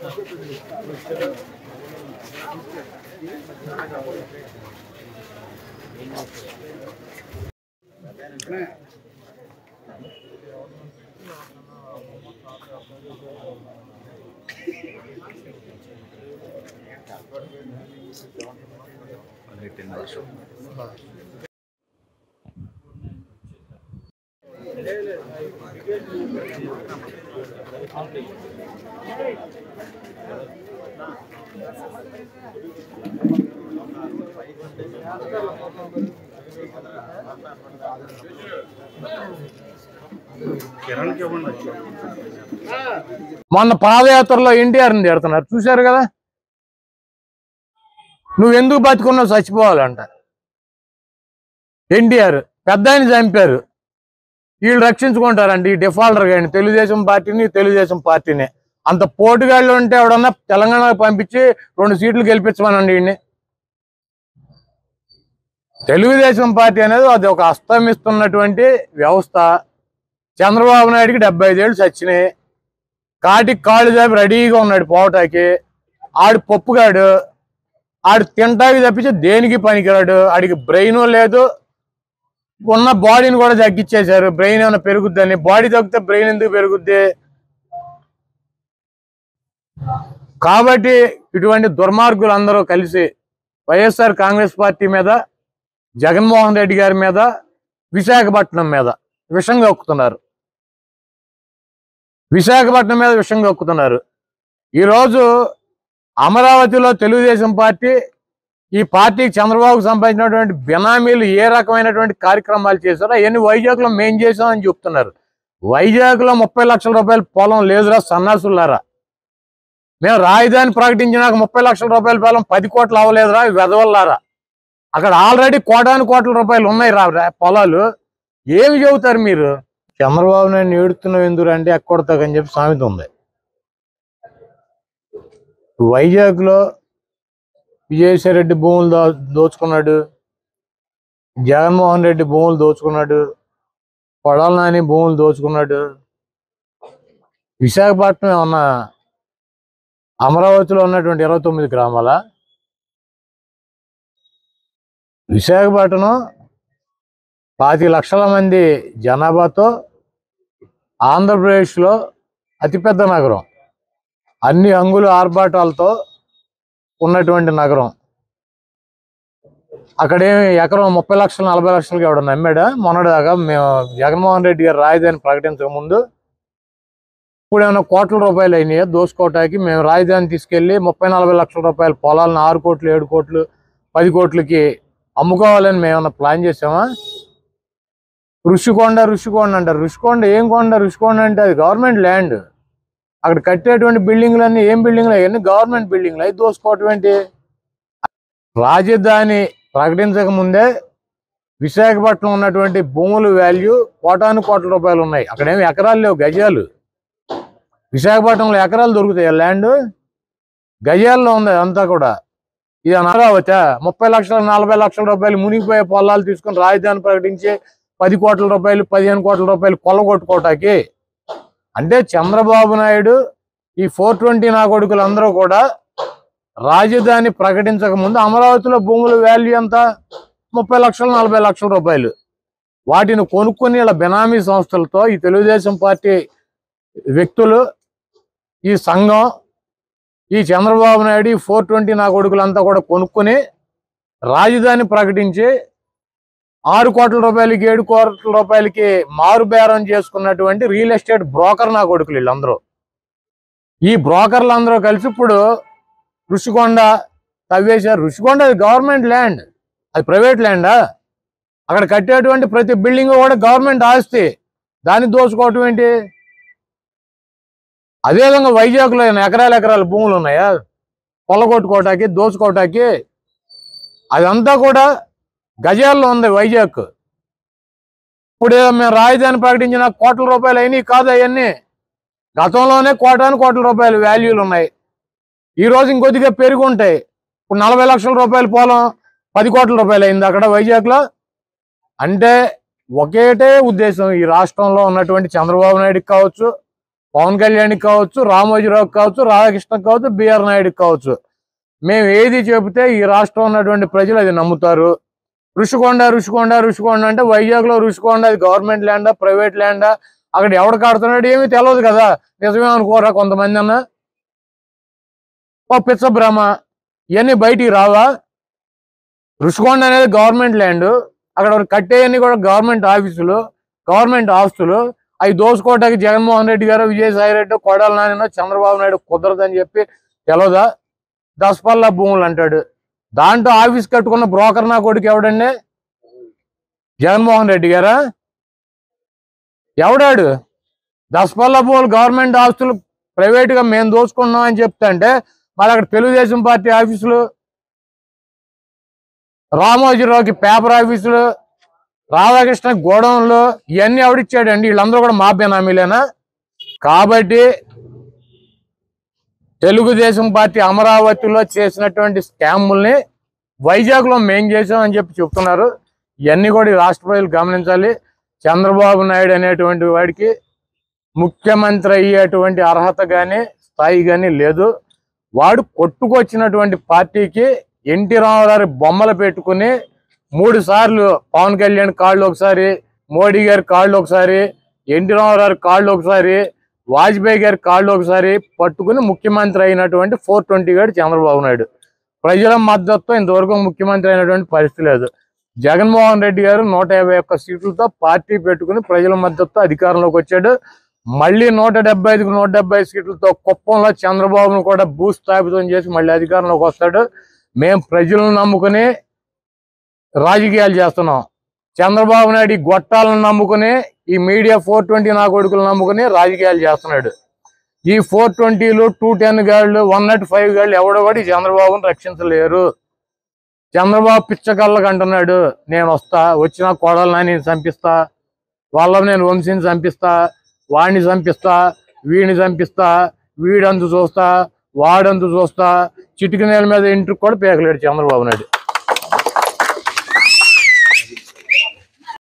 మొన్న పాదయాత్రలో ఎన్టీఆర్ని తిడుతున్నారు చూశారు కదా నువ్వు ఎందుకు బతుకున్నావు చచ్చిపోవాలంట ఎన్టీఆర్ పెద్ద ఆయన చంపారు వీళ్ళు రక్షించుకుంటారండి ఈ డిఫాల్టర్ కానీ తెలుగుదేశం పార్టీని తెలుగుదేశం పార్టీని అంత పోటుగాళ్ళు ఉంటే ఎవడన్నా తెలంగాణకు పంపించి రెండు సీట్లు గెలిపించమనండి వీడిని తెలుగుదేశం పార్టీ అనేది అది ఒక అస్తమిస్తున్నటువంటి వ్యవస్థ చంద్రబాబు నాయుడికి డెబ్బై ఐదేళ్ళు చచ్చినాయి కాటికి కాళ్ళు చాపి రెడీగా ఉన్నాడు పోవటానికి ఆడు పప్పుగాడు ఆడు తింటాకి తప్పించి దేనికి పనికిరాడు ఆడికి బ్రెయిన్ లేదు ఉన్న బాడీని కూడా తగ్గించేశారు బ్రెయిన్ ఏమైనా పెరుగుద్దని బాడీ తగ్గితే బ్రెయిన్ ఎందుకు పెరుగుద్ది కాబట్టి ఇటువంటి దుర్మార్గులు అందరూ కలిసి వైఎస్ఆర్ కాంగ్రెస్ పార్టీ మీద జగన్మోహన్ రెడ్డి గారి మీద విశాఖపట్నం మీద విషం కక్కుతున్నారు విశాఖపట్నం మీద విషం కక్కుతున్నారు ఈరోజు అమరావతిలో తెలుగుదేశం పార్టీ ఈ పార్టీకి చంద్రబాబుకు సంబంధించినటువంటి బినామీలు ఏ రకమైనటువంటి కార్యక్రమాలు చేశారో అవన్నీ వైజాగ్లో మేం చేసామని చెప్తున్నారు వైజాగ్లో ముప్పై లక్షల రూపాయల పొలం లేదురా సన్నాసులారా మేము రాజధాని ప్రకటించినాక ముప్పై లక్షల రూపాయల పొలం పది కోట్లు అవ్వలేదురా వెదవల్లారా అక్కడ ఆల్రెడీ కోటాను కోట్ల రూపాయలు ఉన్నాయి రా రా- పొలాలు ఏమి చెబుతారు మీరు చంద్రబాబు నాయుడు ఏడుతున్నావు ఎందుకు అంటే ఎక్కొడతాకని చెప్పి సామెత ఉంది వైజాగ్ లో విజయసాయి రెడ్డి భూములు దో దోచుకున్నాడు జగన్మోహన్ రెడ్డి భూములు దోచుకున్నాడు కొడాల నాని భూములు దోచుకున్నాడు విశాఖపట్నం ఏమన్నా అమరావతిలో ఉన్నటువంటి ఇరవై తొమ్మిది గ్రామాల విశాఖపట్నం పాతి లక్షల మంది జనాభాతో ఆంధ్రప్రదేశ్లో అతిపెద్ద నగరం అన్ని అంగులు ఆర్భాటాలతో ఉన్నటువంటి నగరం అక్కడేమి ఎకరం ముప్పై లక్షలు నలభై లక్షలకి ఎవడన్నా నమ్మాడా మొన్నటిదాకా మేము జగన్మోహన్ రెడ్డి గారు రాజధాని ప్రకటించక ముందు ఇప్పుడు ఏమైనా కోట్ల రూపాయలు అయినాయి దోసుకోవటానికి మేము రాజధాని తీసుకెళ్లి ముప్పై నలభై లక్షల రూపాయల పొలాలను ఆరు కోట్లు ఏడు కోట్లు పది కోట్లకి అమ్ముకోవాలని మేము ఏమన్నా ప్లాన్ చేసామా ఋషికొండ ఋషికొండ అంటారు ఋషికొండ ఏం కొండ ఋషికొండ అంటే అది గవర్నమెంట్ ల్యాండ్ అక్కడ కట్టేటువంటి బిల్డింగ్లన్నీ ఏం బిల్డింగ్లు అవన్నీ గవర్నమెంట్ బిల్డింగ్లు అవి దోసుకోవటం ఏంటి రాజధాని ప్రకటించక ముందే విశాఖపట్నం ఉన్నటువంటి భూముల వాల్యూ కోటాను కోట్ల రూపాయలు ఉన్నాయి అక్కడేమి ఎకరాలు లేవు గజాలు విశాఖపట్నంలో ఎకరాలు దొరుకుతాయి ల్యాండ్ గజాల్లో ఉంది అంతా కూడా ఇది అమరావతి ముప్పై లక్షల నలభై లక్షల రూపాయలు మునిగిపోయే పొలాలు తీసుకొని రాజధాని ప్రకటించి పది కోట్ల రూపాయలు పదిహేను కోట్ల రూపాయలు కొల్లగొట్టుకోవటానికి అంటే చంద్రబాబు నాయుడు ఈ ఫోర్ ట్వంటీ నా కొడుకులు అందరూ కూడా రాజధాని ప్రకటించక ముందు అమరావతిలో భూముల వాల్యూ ఎంత ముప్పై లక్షలు నలభై లక్షల రూపాయలు వాటిని కొనుక్కొని ఇలా బెనామీ సంస్థలతో ఈ తెలుగుదేశం పార్టీ వ్యక్తులు ఈ సంఘం ఈ చంద్రబాబు నాయుడు ఈ ఫోర్ ట్వంటీ నా కొడుకులంతా కూడా కొనుక్కొని రాజధాని ప్రకటించి ఆరు కోట్ల రూపాయలకి ఏడు కోట్ల రూపాయలకి మారు బేరం చేసుకున్నటువంటి రియల్ ఎస్టేట్ బ్రోకర్ నా కొడుకులు వీళ్ళందరూ ఈ బ్రోకర్లు అందరూ కలిసి ఇప్పుడు ఋషికొండ తవ్వేశారు ఋషికొండ అది గవర్నమెంట్ ల్యాండ్ అది ప్రైవేట్ ల్యాండా అక్కడ కట్టేటువంటి ప్రతి బిల్డింగ్ కూడా గవర్నమెంట్ ఆస్తి దాన్ని దోచుకోవటం ఏంటి అదేవిధంగా వైజాగ్లో ఏమైనా ఎకరాల ఎకరాల భూములు ఉన్నాయా కొల్లగొట్టుకోవటానికి దోచుకోవటానికి అదంతా కూడా గజాల్లో ఉంది వైజాగ్ ఇప్పుడు ఏదో మేము రాజధాని ప్రకటించిన కోట్ల రూపాయలు అయినాయి కాదు అవన్నీ గతంలోనే కోటాను కోట్ల రూపాయల వాల్యూలు ఉన్నాయి ఈ రోజు ఇంకొద్దిగా పెరిగి ఉంటాయి ఇప్పుడు నలభై లక్షల రూపాయల పొలం పది కోట్ల రూపాయలు అయింది అక్కడ వైజాగ్లో అంటే ఒకేటే ఉద్దేశం ఈ రాష్ట్రంలో ఉన్నటువంటి చంద్రబాబు నాయుడుకి కావచ్చు పవన్ కళ్యాణ్కి కావచ్చు రామోజీరావుకి కావచ్చు రాధాకృష్ణకి కావచ్చు బిఆర్ నాయుడుకి కావచ్చు మేము ఏది చెబితే ఈ రాష్ట్రం ఉన్నటువంటి ప్రజలు అది నమ్ముతారు ఋషికొండ ఋషికొండ ఋషికొండ అంటే వైజాగ్లో ఋషికొండ అది గవర్నమెంట్ ల్యాండా ప్రైవేట్ ల్యాండా అక్కడ ఎవడు కడుతున్నాడు ఏమీ తెలియదు కదా నిజమే అనుకోరా కొంతమంది అన్న ఓ పిచ్చ భ్రమ ఇవన్నీ బయటికి రావా ఋషికొండ అనేది గవర్నమెంట్ ల్యాండ్ అక్కడ కట్టేయన్నీ కూడా గవర్నమెంట్ ఆఫీసులు గవర్నమెంట్ ఆస్తులు అవి దోసుకోవటానికి జగన్మోహన్ రెడ్డి గారు విజయసాయి రెడ్డి కొడాల నాయన చంద్రబాబు నాయుడు కుదరదని చెప్పి తెలవదా దసపల్ల భూములు అంటాడు దాంట్లో ఆఫీస్ కట్టుకున్న బ్రోకర్ నా కొడుకు ఎవడండి జగన్మోహన్ రెడ్డి గారా ఎవడాడు దసపల్ల భూములు గవర్నమెంట్ ఆస్తులు ప్రైవేట్ గా మేము దోచుకున్నాం అని చెప్తాంటే మరి అక్కడ తెలుగుదేశం పార్టీ ఆఫీసులు రామోజీరావుకి పేపర్ ఆఫీసులు రాధాకృష్ణ గోడౌన్లు ఇవన్నీ ఎవడిచ్చాడండి వీళ్ళందరూ కూడా మా బెనామీలేనా కాబట్టి తెలుగుదేశం పార్టీ అమరావతిలో చేసినటువంటి స్కాముల్ని వైజాగ్ లో మేం చేసాం అని చెప్పి చెప్తున్నారు ఇవన్నీ కూడా ఈ రాష్ట్ర ప్రజలు గమనించాలి చంద్రబాబు నాయుడు అనేటువంటి వాడికి ముఖ్యమంత్రి అయ్యేటువంటి అర్హత కానీ స్థాయి కానీ లేదు వాడు కొట్టుకొచ్చినటువంటి పార్టీకి ఎన్టీ రామారావు బొమ్మలు పెట్టుకుని మూడు సార్లు పవన్ కళ్యాణ్ కాళ్ళు ఒకసారి మోడీ గారి కాళ్ళు ఒకసారి ఎన్టీ రామారావు కాళ్ళు ఒకసారి వాజ్పేయి గారి కాళ్ళు ఒకసారి పట్టుకుని ముఖ్యమంత్రి అయినటువంటి ఫోర్ ట్వంటీ గారు చంద్రబాబు నాయుడు ప్రజల మద్దతు ఇంతవరకు ముఖ్యమంత్రి అయినటువంటి పరిస్థితి లేదు జగన్మోహన్ రెడ్డి గారు నూట యాభై ఒక్క సీట్లతో పార్టీ పెట్టుకుని ప్రజల మద్దతు అధికారంలోకి వచ్చాడు మళ్ళీ నూట డెబ్బై ఐదుకు నూట డెబ్బై ఐదు సీట్లతో కుప్పంలో చంద్రబాబును కూడా భూస్థాపితం చేసి మళ్ళీ అధికారంలోకి వస్తాడు మేము ప్రజలను నమ్ముకుని రాజకీయాలు చేస్తున్నాం చంద్రబాబు నాయుడు ఈ గొట్టాలను నమ్ముకుని ఈ మీడియా ఫోర్ ట్వంటీ నా కొడుకులు నమ్ముకుని రాజకీయాలు చేస్తున్నాడు ఈ ఫోర్ ట్వంటీలు టూ టెన్ గాళ్ళు వన్ నాట్ ఫైవ్ గాళ్ళు ఎవడో కూడా ఈ చంద్రబాబుని రక్షించలేరు చంద్రబాబు పిచ్చకళ్ళకి అంటున్నాడు నేను వస్తా వచ్చిన కోడలు నేను చంపిస్తా వాళ్ళ నేను వంశీని చంపిస్తా వాడిని చంపిస్తా వీడిని చంపిస్తా వీడంతు చూస్తా వాడంతు చూస్తా చిటికి నేల మీద ఇంటికి కూడా పేకలేడు చంద్రబాబు నాయుడు